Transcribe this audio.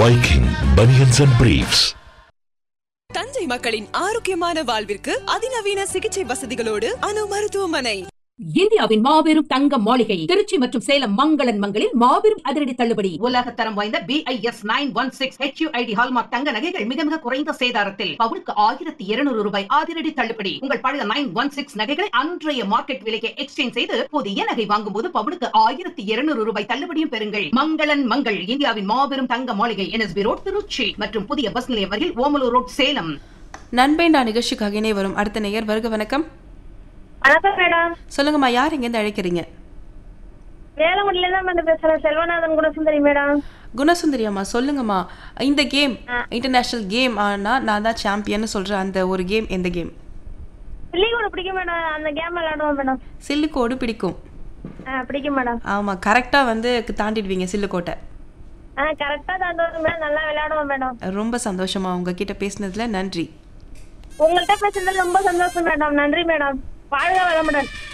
Viking Bunions and Briefs. Thanjai மக்களின் ஆரோக்கியமான வாழ்விற்கு அதிநவீன சிகிச்சை வசதிகளோடு அணு மருத்துவமனை இந்தியாவின் மாபெரும் தங்க மாளிகை திருச்சி மற்றும் சேலம் மங்களன் மங்களில் மாபெரும் அதிரடி தள்ளுபடி உலக தரம் வாய்ந்த BIS nine one six HUID hallmark தங்க நகைகள் மிக மிக குறைந்த சேதாரத்தில் பவுனுக்கு ஆயிரத்தி இருநூறு ரூபாய் அதிரடி தள்ளுபடி உங்கள் பழைய நைன் ஒன் சிக்ஸ் நகைகளை அன்றைய மார்க்கெட் விலைக்கு எக்ஸ்சேஞ்ச் செய்து புதிய நகை வாங்கும் போது பவுனுக்கு ஆயிரத்தி இருநூறு ரூபாய் தள்ளுபடியும் பெறுங்கள் மங்களன் மங்கள் இந்தியாவின் மாபெரும் தங்க மாளிகை என்எஸ்பி ரோட் திருச்சி மற்றும் புதிய பஸ் நிலையம் வரையில் ஓமலூர் ரோட் சேலம் நண்பேண்டா நிகழ்ச்சிக்காக இணை வரும் அடுத்த நேயர் வருக வணக்கம் வணக்கம் மேடம் சொல்லுங்கம்மா யார் எங்கேருந்து அழைக்கிறீங்க வேலங்குடியில தான் மேடம் பேசுறேன் செல்வநாதன் குணசுந்தரி மேடம் குணசுந்தரி அம்மா சொல்லுங்கம்மா இந்த கேம் இன்டர்நேஷனல் கேம் ஆனா நான் தான் சாம்பியன் சொல்ற அந்த ஒரு கேம் எந்த கேம் பிள்ளைகூட பிடிக்கும் மேடம் அந்த கேம் விளையாடுவோம் மேடம் சில்லுக்கோடு பிடிக்கும் ஆ பிடிக்கும் மேடம் ஆமா கரெக்டா வந்து தாண்டிடுவீங்க சில்லுக்கோட்டை ஆ கரெக்டா தான் மேடம் நல்லா விளையாடுவோம் மேடம் ரொம்ப சந்தோஷமா உங்ககிட்ட பேசினதுல நன்றி உங்கள்கிட்ட பேசுனதுல ரொம்ப சந்தோஷம் மேடம் நன்றி மேடம் வாழ்க வளமுடன்